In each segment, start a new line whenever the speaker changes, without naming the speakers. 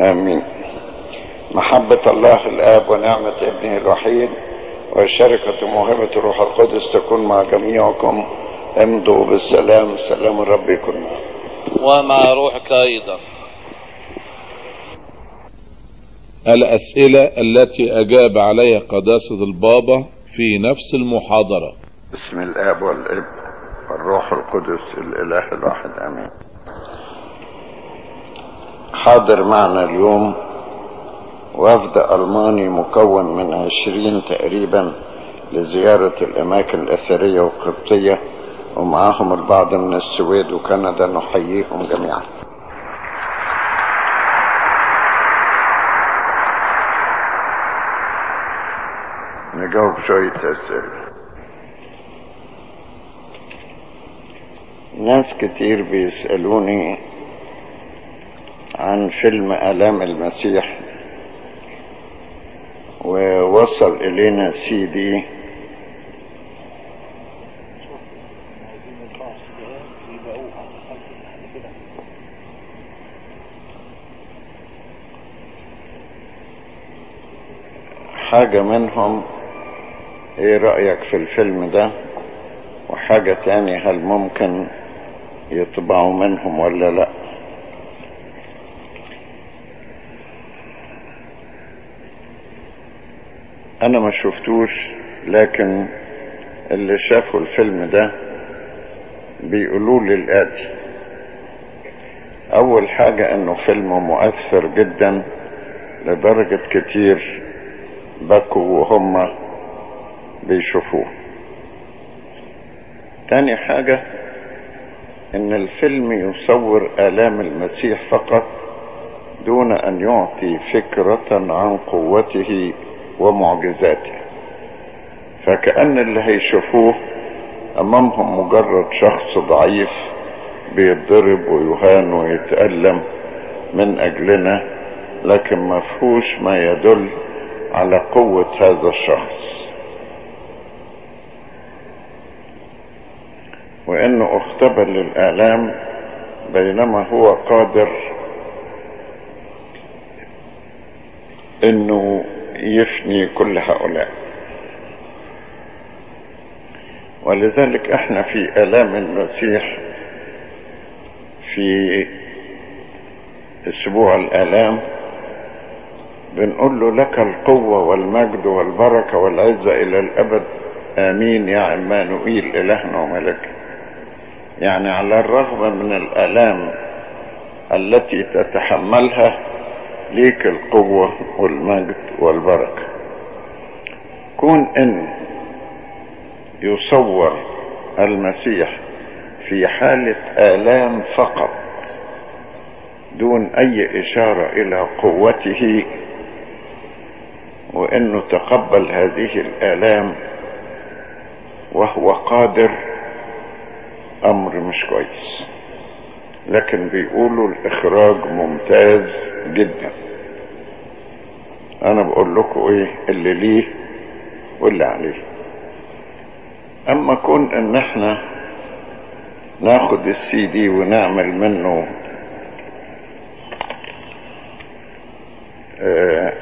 آمين محبة الله الآب ونعمة ابنه الوحيد وشركة موهبة الروح القدس تكون مع جميعكم امضوا بالسلام سلام الرب يكون معكم
ومع روحك أيضا
الأسئلة التي أجاب عليها قداسة البابا في نفس المحاضرة
بسم الآب والابن والروح القدس الإله الواحد آمين حاضر معنا اليوم وفد ألماني مكون من عشرين تقريبا لزيارة الأماكن الأثرية والقبطية ومعاهم البعض من السويد وكندا نحييهم جميعا نجاوب شوية أسئلة ناس كتير بيسألوني عن فيلم آلام المسيح ووصل إلينا سي دي حاجة منهم ايه رأيك في الفيلم ده وحاجة تاني هل ممكن يطبعوا منهم ولا لا انا ما شفتوش لكن اللي شافوا الفيلم ده بيقولوا لي الاتي اول حاجة انه فيلم مؤثر جدا لدرجة كتير بكوا وهم بيشوفوه تاني حاجة ان الفيلم يصور الام المسيح فقط دون ان يعطي فكرة عن قوته ومعجزاته فكأن اللي هيشوفوه امامهم مجرد شخص ضعيف بيتضرب ويهان ويتألم من اجلنا لكن ما فيهوش ما يدل على قوة هذا الشخص وانه اختبر للآلام بينما هو قادر انه يفني كل هؤلاء ولذلك احنا في الام المسيح في اسبوع الالام بنقول له لك القوة والمجد والبركة والعزة الى الابد امين يا عمانوئيل الهنا وملكنا يعني على الرغم من الالام التي تتحملها ليك القوة والمجد والبركة كون ان يصور المسيح في حالة آلام فقط دون أي إشارة إلى قوته وأنه تقبل هذه الآلام وهو قادر أمر مش كويس لكن بيقولوا الإخراج ممتاز جدا أنا بقول لكم إيه اللي ليه واللي عليه أما كون إن إحنا ناخد السي دي ونعمل منه آه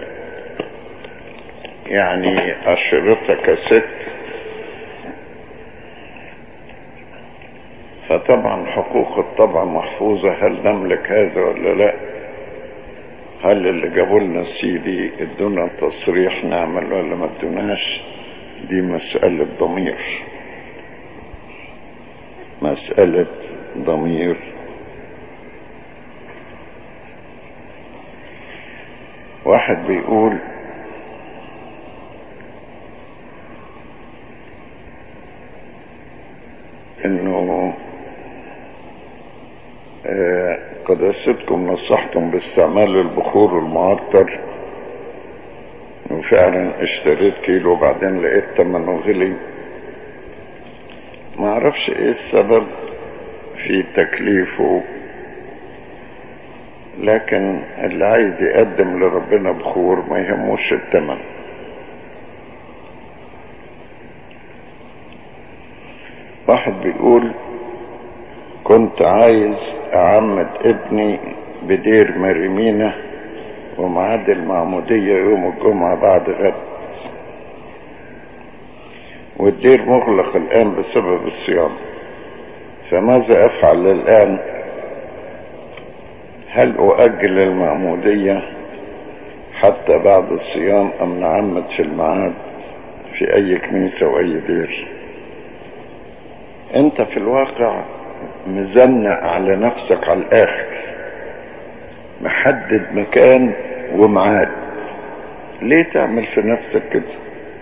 يعني أشرطة كست فطبعا حقوق الطبع محفوظة هل نملك هذا ولا لا هل اللي جابوا لنا السي دي ادونا تصريح نعمل ولا ما ادوناش دي مسألة ضمير مسألة ضمير واحد بيقول انه آه قداستكم نصحتم باستعمال البخور المعطر وفعلا اشتريت كيلو وبعدين لقيت تمنه غلي ما اعرفش ايه السبب في تكليفه لكن اللي عايز يقدم لربنا بخور ما يهموش التمن واحد بيقول كنت عايز اعمد ابني بدير مريمينة وميعاد المعمودية يوم الجمعة بعد غد والدير مغلق الآن بسبب الصيام فماذا أفعل الآن هل أؤجل المعمودية حتى بعد الصيام أم نعمد في الميعاد في أي كنيسة وأي دير أنت في الواقع مزنق على نفسك على الآخر محدد مكان وميعاد ليه تعمل في نفسك كده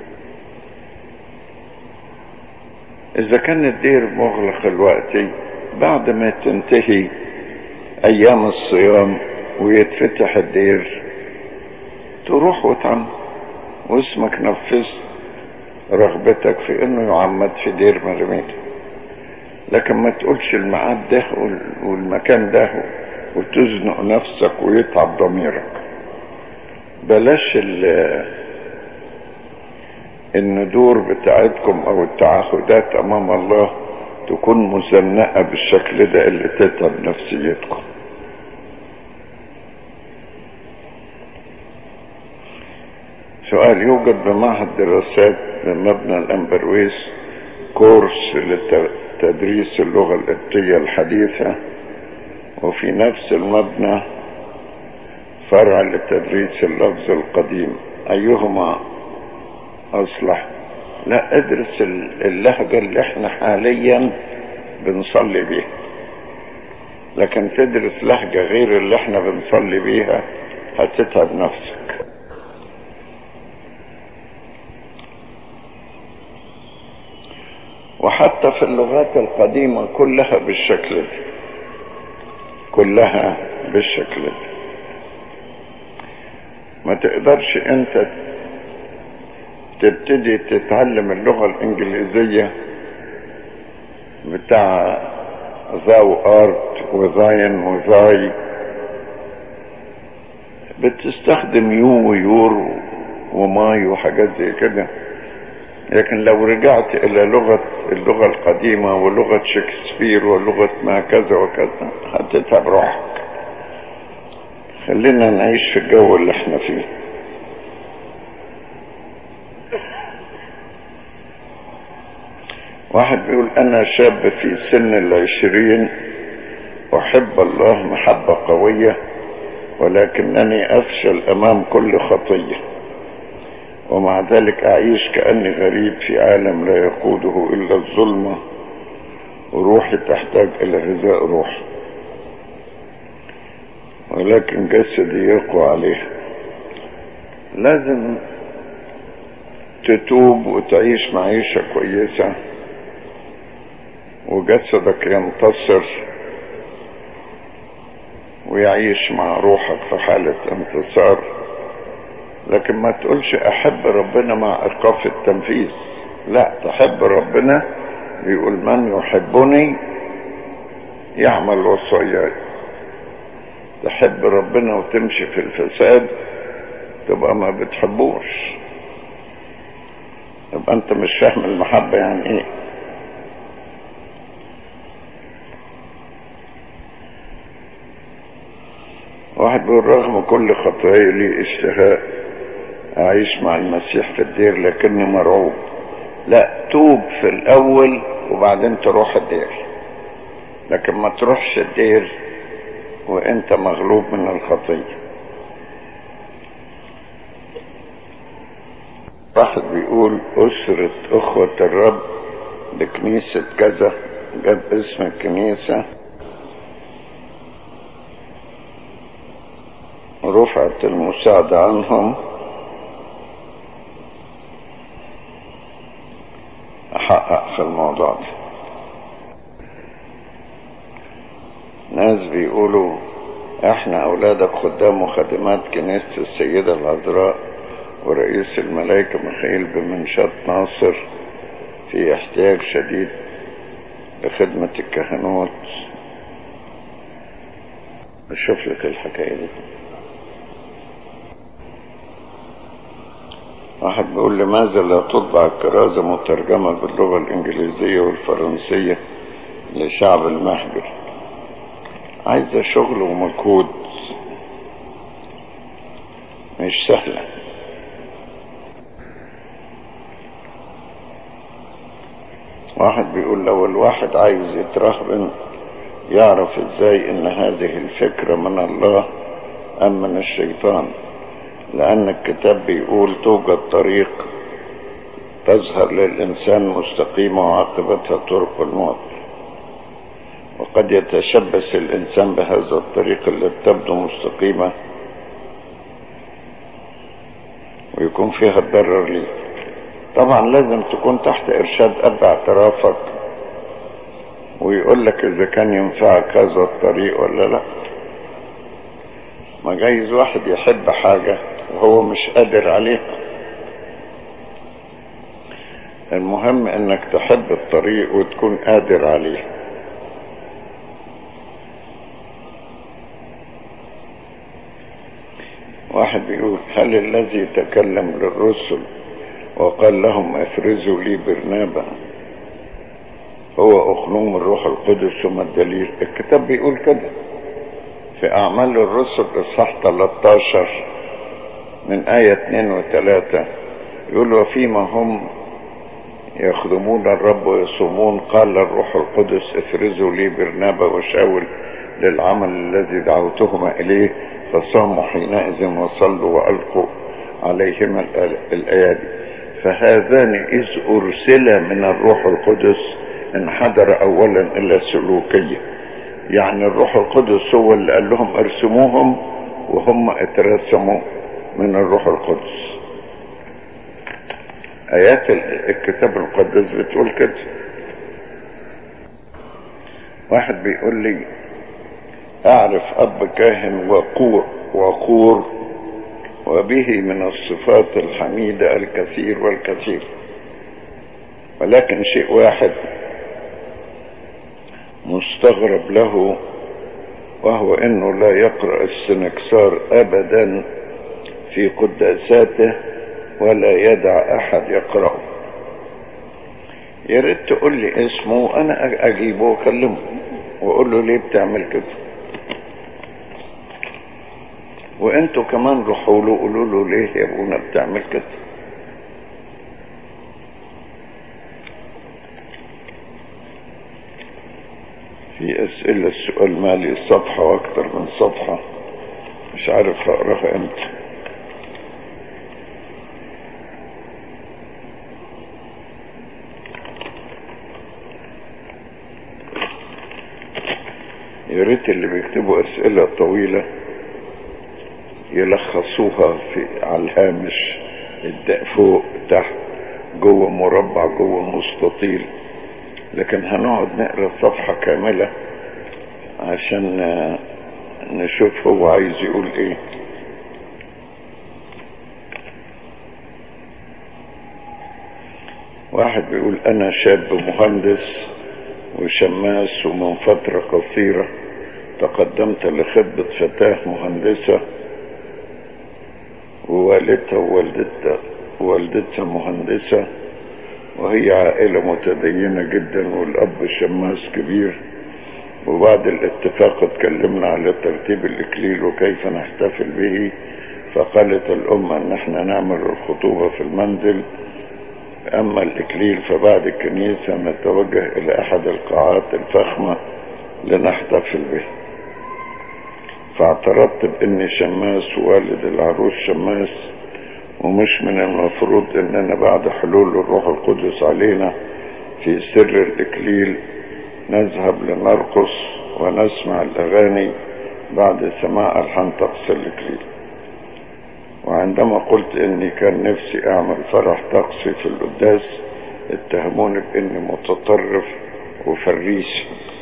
إذا كان الدير مغلق الوقت بعد ما تنتهي أيام الصيام ويتفتح الدير تروح وتعمد واسمك نفذت رغبتك في انه يعمد في دير مرميد لكن ما تقولش الميعاد ده والمكان ده وتزنق نفسك ويتعب ضميرك بلاش الندور بتاعتكم او التعهدات امام الله تكون مزنقة بالشكل ده اللي تتعب نفسيتكم سؤال يوجد بمعهد دراسات بمبنى الأمبرويس كورس لتدريس اللغة القبطية الحديثة وفي نفس المبنى فرع لتدريس اللفظ القديم أيهما أصلح لا ادرس اللهجة اللي احنا حاليا بنصلي بيها لكن تدرس لهجة غير اللي احنا بنصلي بيها هتتعب نفسك وحتى في اللغات القديمة كلها بالشكل ده كلها بالشكل ده ما تقدرش انت تبتدي تتعلم اللغة الانجليزية بتاع ذاو ارت وذاين وذاي بتستخدم يو ويور وماي وحاجات زي كده لكن لو رجعت الى لغة اللغة القديمة ولغة شكسبير ولغة ما كذا وكذا هتتعب روحك خلينا نعيش في الجو اللي احنا فيه واحد بيقول انا شاب في سن العشرين احب الله محبة قوية ولكنني افشل امام كل خطيه ومع ذلك أعيش كأني غريب في عالم لا يقوده إلا الظلمة وروحي تحتاج إلى غذاء روح ولكن جسدي يقوى عليه لازم تتوب وتعيش معيشة كويسة وجسدك ينتصر ويعيش مع روحك في حالة انتصار لكن ما تقولش احب ربنا مع ايقاف التنفيذ لا تحب ربنا بيقول من يحبني يعمل وصاياي تحب ربنا وتمشي في الفساد تبقى ما بتحبوش يبقى انت مش فاهم المحبة يعني ايه واحد بيقول رغم كل خطايا لي اشتهاء أعيش مع المسيح في الدير لكني مرعوب لا توب في الأول وبعدين تروح الدير لكن ما تروحش الدير وانت مغلوب من الخطية واحد بيقول أسرة أخوة الرب لكنيسة كذا جاب اسم الكنيسة رفعت المساعدة عنهم أحقق في الموضوع ده ناس بيقولوا احنا اولادك خدام وخادمات كنيسة السيدة العذراء ورئيس الملائكة ميخائيل بمنشات ناصر في احتياج شديد لخدمة الكهنوت اشوف لك الحكاية دي واحد بيقول لماذا لا تطبع الكرازة مترجمة باللغة الإنجليزية والفرنسية لشعب المهجر عايزة شغل ومجهود مش سهلة واحد بيقول لو الواحد عايز يترهبن يعرف ازاي ان هذه الفكرة من الله ام من الشيطان لان الكتاب بيقول توجد طريق تظهر للانسان مستقيمة وعاقبتها طرق الموت وقد يتشبث الانسان بهذا الطريق التي تبدو مستقيمة ويكون فيها الضرر ليه طبعا لازم تكون تحت ارشاد اب اعترافك ويقول لك اذا كان ينفعك هذا الطريق ولا لا ما جايز واحد يحب حاجة وهو مش قادر عليها المهم انك تحب الطريق وتكون قادر عليه واحد بيقول هل الذي تكلم للرسل وقال لهم افرزوا لي برنابا هو اخنوم الروح القدس ثم الدليل الكتاب بيقول كده في اعمال الرسل اصحاح 13 من آية 2 و 3 يقول وفيما هم يخدمون الرب ويصومون قال الروح القدس افرزوا لي برنابا وشاول للعمل الذي دعوتهما إليه فصاموا حينئذ وصلوا وألقوا عليهما الأيادي فهذان إذ أرسل من الروح القدس انحدر أولا إلى السلوكية يعني الروح القدس هو اللي قال لهم ارسموهم وهم اترسموا من الروح القدس آيات الكتاب المقدس بتقول كده واحد بيقول لي أعرف أب كاهن وقور وقور وبه من الصفات الحميدة الكثير والكثير ولكن شيء واحد مستغرب له وهو انه لا يقرأ السنكسار ابدا في قداساته ولا يدع احد يقرأه يا ريت تقول لي اسمه انا اجيبه واكلمه واقول له ليه بتعمل كده وانتوا كمان روحوا له قولوا له ليه يا ابونا بتعمل كده في اسئلة السؤال مالي صفحة واكتر من صفحة مش عارف هقراها امتى يا ريت اللي بيكتبوا اسئلة طويلة يلخصوها في على الهامش الدق فوق تحت جوه مربع جوه مستطيل لكن هنقعد نقرا الصفحة كاملة عشان نشوف هو عايز يقول ايه واحد بيقول انا شاب مهندس وشماس ومن فترة قصيرة تقدمت لخطبة فتاة مهندسة ووالدتها ووالدتها والدتها مهندسة وهي عائلة متدينة جدا والأب شماس كبير وبعد الاتفاق اتكلمنا على ترتيب الإكليل وكيف نحتفل به فقالت الأم أن احنا نعمل الخطوبة في المنزل أما الإكليل فبعد الكنيسة نتوجه إلى أحد القاعات الفخمة لنحتفل به فاعترضت بإني شماس ووالد العروس شماس ومش من المفروض اننا بعد حلول الروح القدس علينا في سر الاكليل نذهب لنرقص ونسمع الاغاني بعد سماع الحان طقس الاكليل وعندما قلت اني كان نفسي اعمل فرح طقسي في القداس اتهموني باني متطرف وفريسي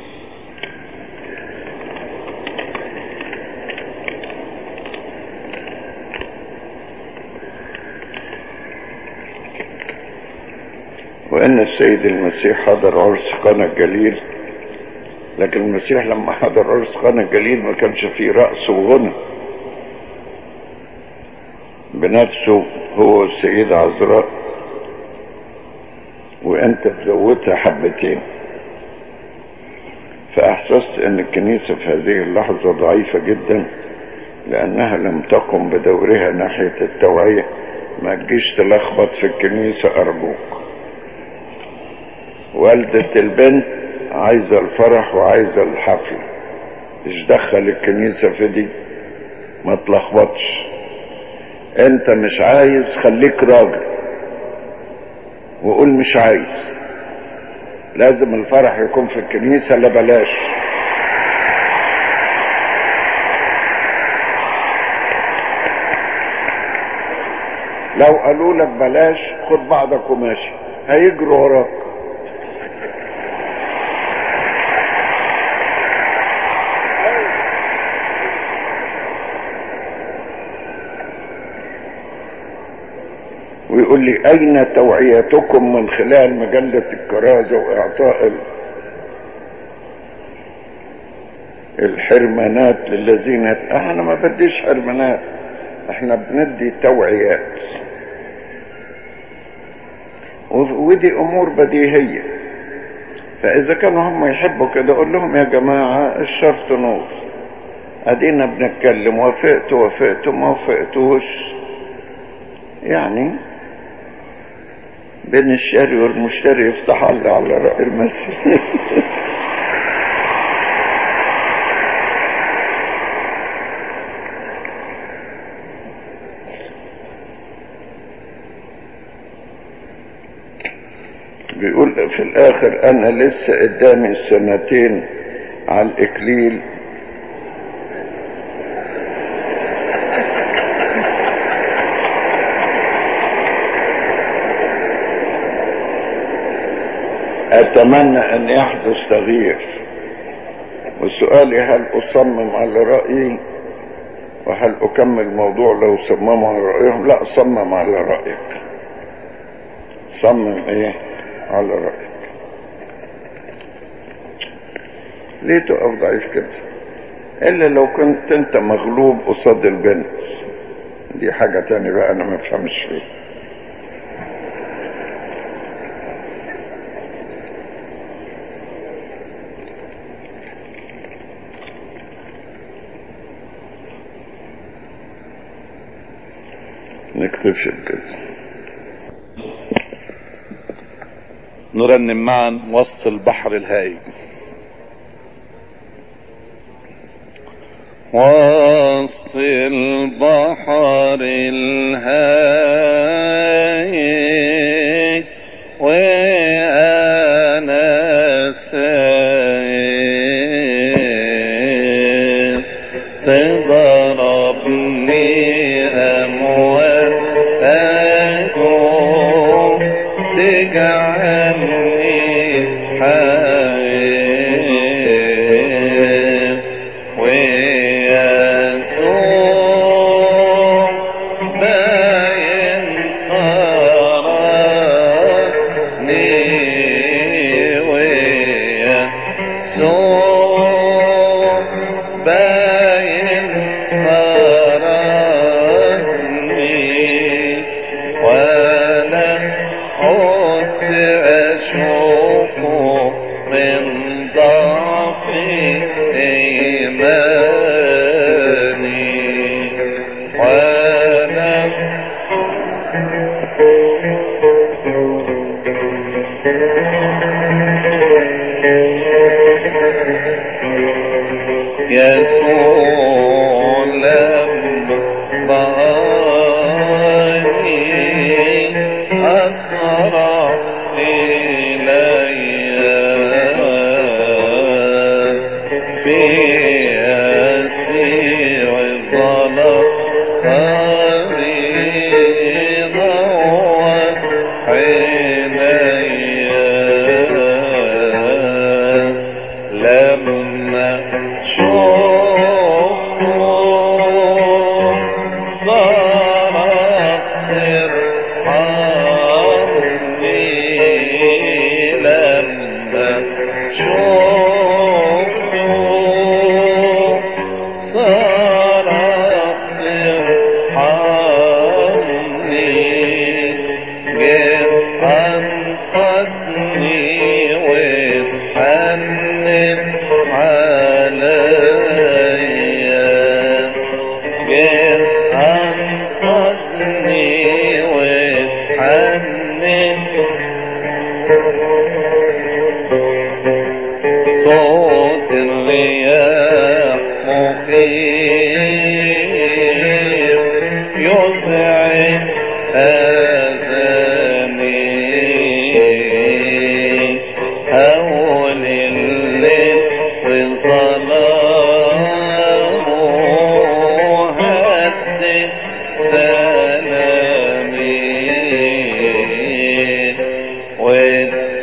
وان السيد المسيح حضر عرس قنا الجليل لكن المسيح لما حضر عرس قنا الجليل ما كانش فيه رقص وغنى بنفسه هو السيدة عذراء وانت تزودها حبتين فاحسست ان الكنيسة في هذه اللحظة ضعيفة جدا لأنها لم تقم بدورها ناحية التوعية ما تجيش تلخبط في الكنيسة أرجوك والدة البنت عايزة الفرح وعايزة الحفلة مش دخل الكنيسة في دي ما تلخبطش انت مش عايز خليك راجل وقول مش عايز لازم الفرح يكون في الكنيسة لا بلاش لو قالوا لك بلاش خد بعضك وماشي هيجروا وراك ويقول لي أين توعيتكم من خلال مجلة الكرازة وإعطاء ال- الحرمانات للذين يت- احنا ما بديش حرمانات احنا بندي توعيات و- ودي امور بديهية فاذا كانوا هم يحبوا كده اقول لهم يا جماعة الشرط نور ادينا بنتكلم وافقت وافقت ما وافقتوش يعني بين الشاري والمشتري يفتح الله على رأي المسيح بيقول في الاخر انا لسه قدامي سنتين على الاكليل اتمنى ان يحدث تغيير وسؤالي هل اصمم على رايي وهل اكمل الموضوع لو صمموا على رايهم لا صمم على رايك صمم ايه على رأيك ليه تقف ضعيف كده الا لو كنت انت مغلوب قصاد البنت دي حاجة تانية بقى انا ما بفهمش فيها نكتبش كده
نرنم معا وسط البحر الهائج
وسط البحر الهائج وأنا سائر تضربني أمواجه تجعلني حائر ويسوع باين قرارني ويسوع باين قرارني ولا عدت أشوفه من ضعف إيماني وأنا يسوع لما رآني أسرع إلي في أسير ظلام طريقا وعيني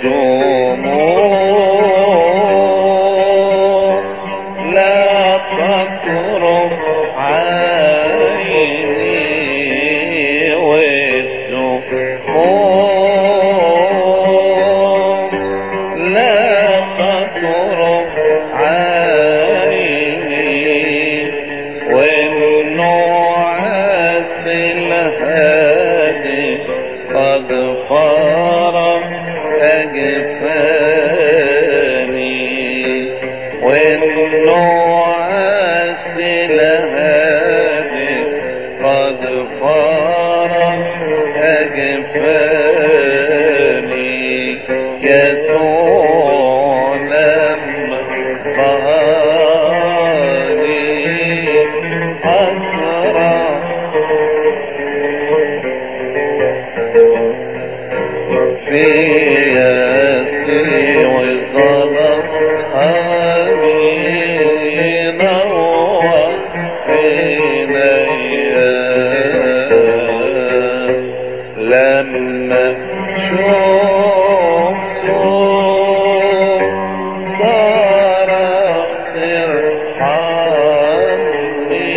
والدموع لا تقرب عيني والدموع لا تقرب عيني والنعاس الهادي قد فارق أجفاني والنعاس الهادي قد فارق أجفاني يسوع لما رآني أسرع في ياسي وظلم آمين وحنيا لما شفته صرخت ارحمني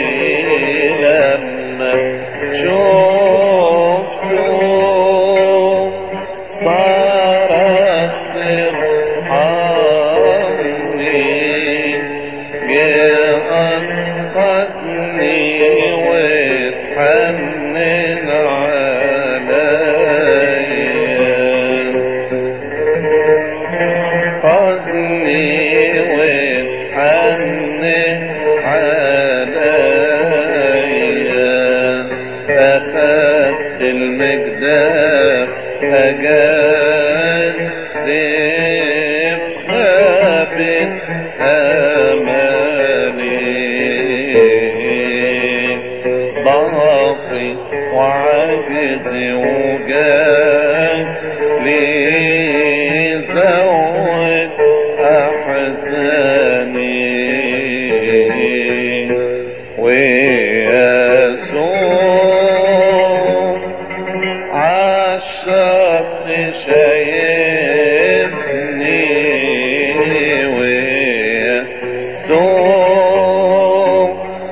لما شفته صرخت ارحمني جاء أنقذني واتحنن عليا حزني واتحنن عليا أخذت المجدار أجذب خابت أماني ضعفي وعجزي وجاه لي زود أحزاني ويسوع عالشط شايفني ويسوع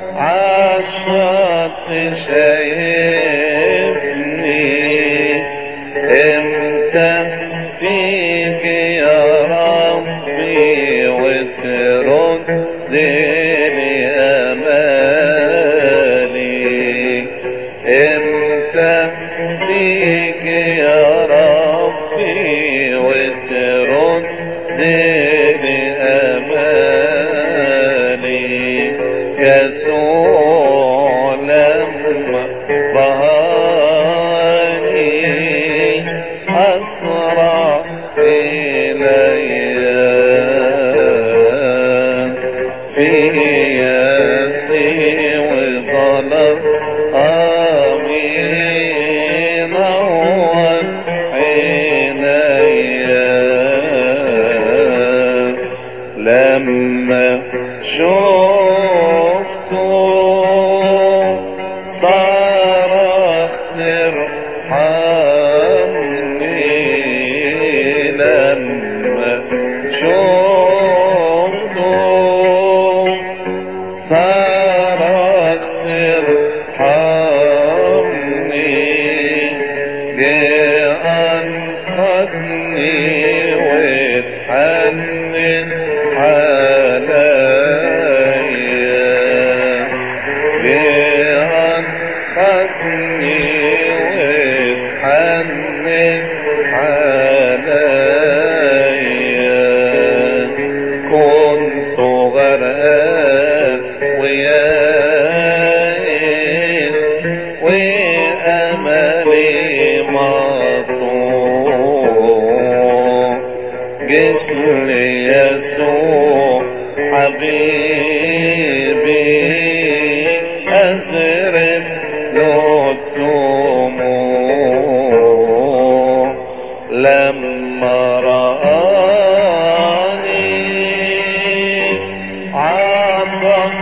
عالشط شايفني امتى تيجي يا ربي وترد لي امالي امتى تيجي يا ربي وترد لي امالي يسوع لما ظهرني أسرع إلي في ياسي وظلم آمين وحنيا لما شفته صرخت ارحمني لما شفته صرخت ارحمني جاء انقذني واتحنن عليا جاء انقذني واتحنن عليا كنت غرقان ويائس وأملي مطروح جيت لي يسوع حبيبي أزرق له الدموع لما رآني عطف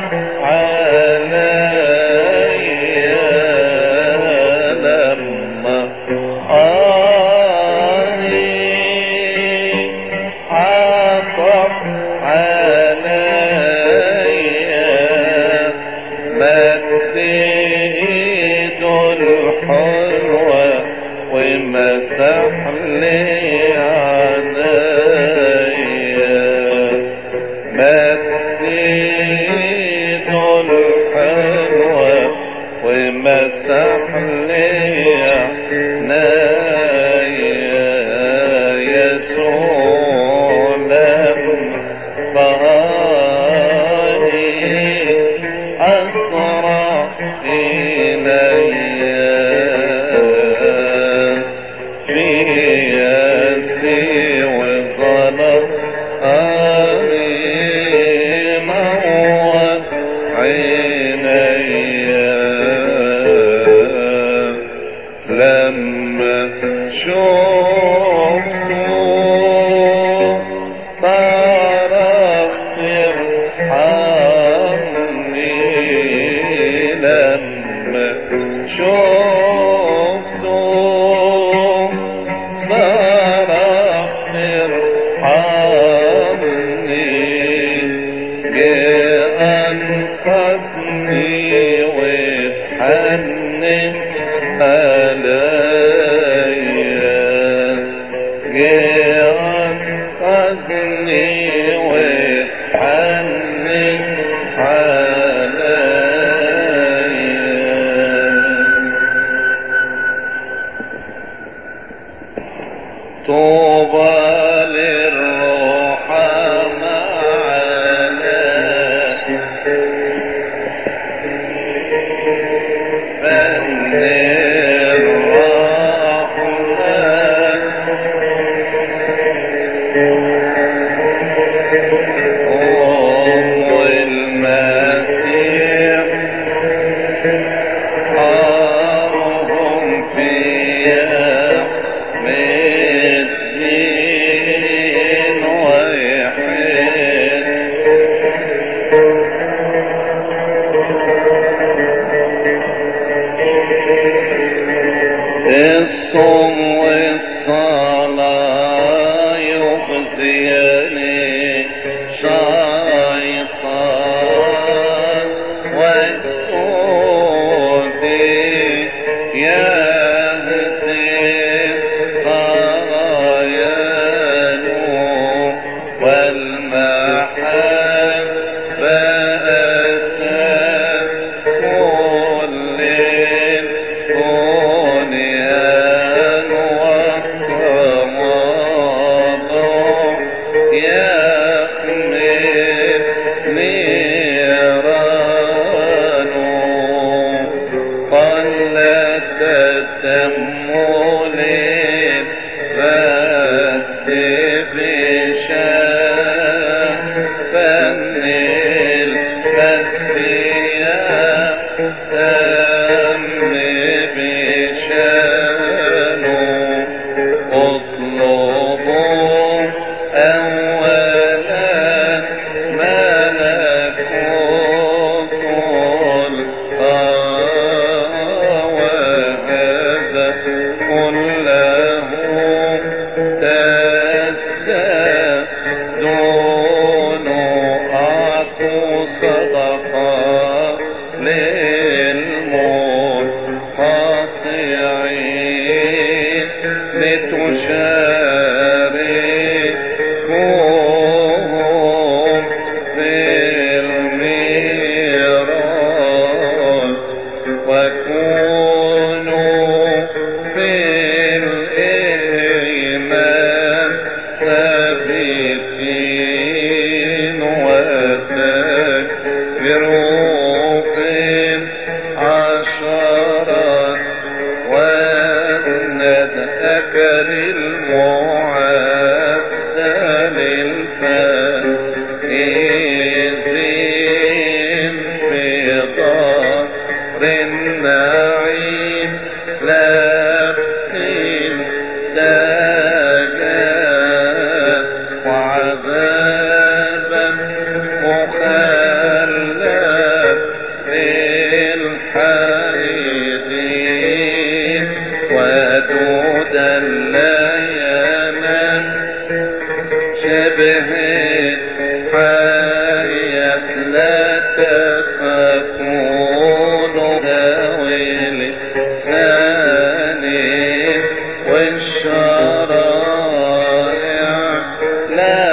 عليا لما رآني حزني وحني عليا طوبى للرحمة على فن الرحمن أم المسيح حارهم فيها من الدين ويحيد الصوم والصلاة يخزيني شيطان والسود يهزم خرايانه والمحبة أساس كل بنيان والتواضع يخمد نيرانه قلت التأمل بس بشافا الفتية تم بشانه اطلبوا أولا ملكوت الهوى وهذا كله تستدون أعطوا صدقة للمنقطعين لتشاركوهم في الميراث وكونوا في الإيمان ثابتين وتكبروا في العشرة وندأك للمعدل الفائزين في دار النعيم لابسين تاجا وعذابا مخلد للحائدين ودودا لا ينام شبه حياة لا تكون ذوي لسان والشرائع لا